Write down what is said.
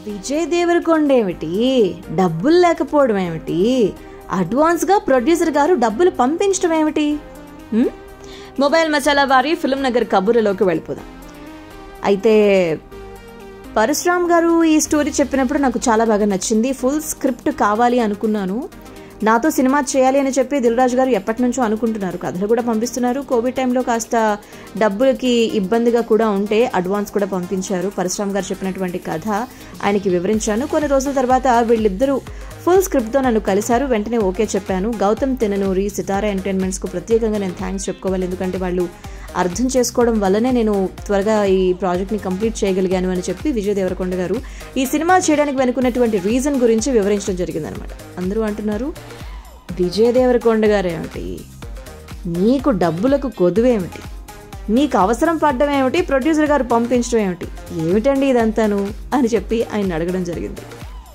విజయ్ దేవరకొండ ఏమిటి డబ్బులు లేకపోవడం ఏమిటి అడ్వాన్స్గా ప్రొడ్యూసర్ గారు డబ్బులు పంపించడం ఏమిటి హ్మ్? మొబైల్ మసాలా వారి ఫిల్మ్ నగర్ కబుర్లలోకి వెళ్ళిపోదాం అయితే పరశురామ్ గారు ఈ స్టోరీ చెప్పినప్పుడు నాకు చాలా బాగా నచ్చింది ఫుల్ స్క్రిప్ట్ కావాలి అనుకున్నాను నాతో సినిమా చేయాలి అని చెప్పి దిల్రాజు గారు ఎప్పటి నుంచో అనుకుంటున్నారు కథలు కూడా పంపిస్తున్నారు కోవిడ్ టైంలో కాస్త డబ్బులకి ఇబ్బందిగా కూడా ఉంటే అడ్వాన్స్ కూడా పంపించారు పరశురామ్ గారు చెప్పినటువంటి కథ ఆయనకి వివరించాను కొన్ని రోజుల తర్వాత వీళ్ళిద్దరూ ఫుల్ స్క్రిప్ట్తో నన్ను కలిశారు వెంటనే ఓకే చెప్పాను గౌతమ్ తిననూరి సితారా ఎంటర్టైన్మెంట్స్కు ప్రత్యేకంగా నేను థ్యాంక్స్ చెప్పుకోవాలి ఎందుకంటే వాళ్ళు అర్థం చేసుకోవడం వల్లనే నేను త్వరగా ఈ ప్రాజెక్ట్ని కంప్లీట్ చేయగలిగాను అని చెప్పి విజయ్ దేవరకొండ గారు ఈ సినిమా చేయడానికి వెనుకున్నటువంటి రీజన్ గురించి వివరించడం జరిగిందనమాట అందరూ అంటున్నారు విజయ్ దేవరకొండ గారు ఏమిటి నీకు డబ్బులకు కొదువేమిటి నీకు అవసరం పడ్డం ఏమిటి ప్రొడ్యూసర్ గారు పంపించడం ఏమిటి ఏమిటండి ఇదంతాను అని చెప్పి ఆయన అడగడం జరిగింది